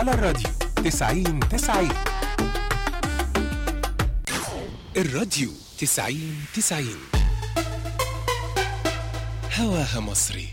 على الراديو 90 90 الراديو 90 90 هواها مصري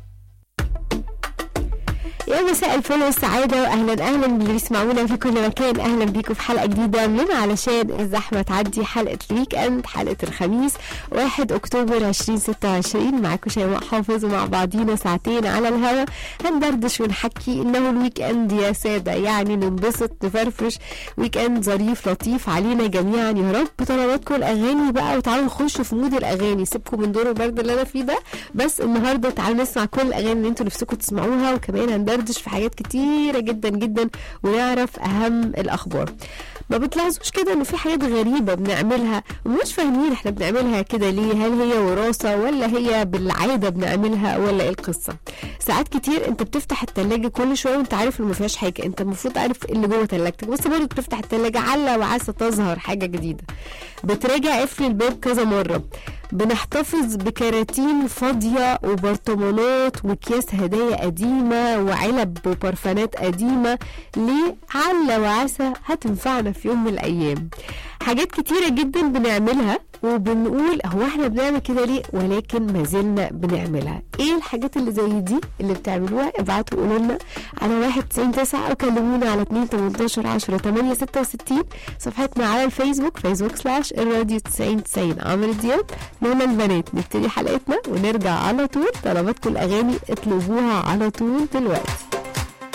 يا مساء الفل والسعادة وأهلا أهلا باللي بيسمعونا في كل مكان أهلا بيكم في حلقة جديدة من علشان الزحمة تعدي حلقة الويك أند حلقة الخميس 1 أكتوبر 2026 معاكم شيماء حافظ ومع بعضينا ساعتين على الهوا هندردش ونحكي إنه الويك أند يا سادة يعني ننبسط نفرفش ويك أند ظريف لطيف علينا جميعا يا رب طلباتكم الأغاني بقى وتعالوا نخش في مود الأغاني سيبكم من دور البرد اللي أنا فيه ده بس النهارده تعالوا نسمع كل الأغاني اللي انتوا نفسكم تسمعوها وكمان هندردش في حاجات كتيرة جدا جدا ونعرف أهم الأخبار ما بتلاحظوش كده ان في حاجات غريبة بنعملها ومش فاهمين احنا بنعملها كده ليه هل هي وراثة ولا هي بالعادة بنعملها ولا ايه القصة ساعات كتير انت بتفتح التلاجة كل شوية وانت عارف ان ما فيهاش حاجة انت المفروض عارف إيه اللي جوه تلاجتك بس برضه بتفتح التلاجة علا وعسى تظهر حاجة جديدة بتراجع قفل الباب كذا مرة بنحتفظ بكراتين فاضية وبرطمانات واكياس هدايا قديمة وعلب وبرفانات قديمة ليه عل وعسى هتنفعنا في يوم من الأيام حاجات كتيرة جدا بنعملها وبنقول هو احنا بنعمل كده ليه ولكن ما زلنا بنعملها ايه الحاجات اللي زي دي اللي بتعملوها ابعتوا قولوا لنا على 199 او كلمونا على 2 18 10 8 66 صفحتنا على الفيسبوك فيسبوك سلاش الراديو 90 90 عمرو دياب لولا البنات نبتدي حلقتنا ونرجع على طول طلباتكم الاغاني اطلبوها على طول دلوقتي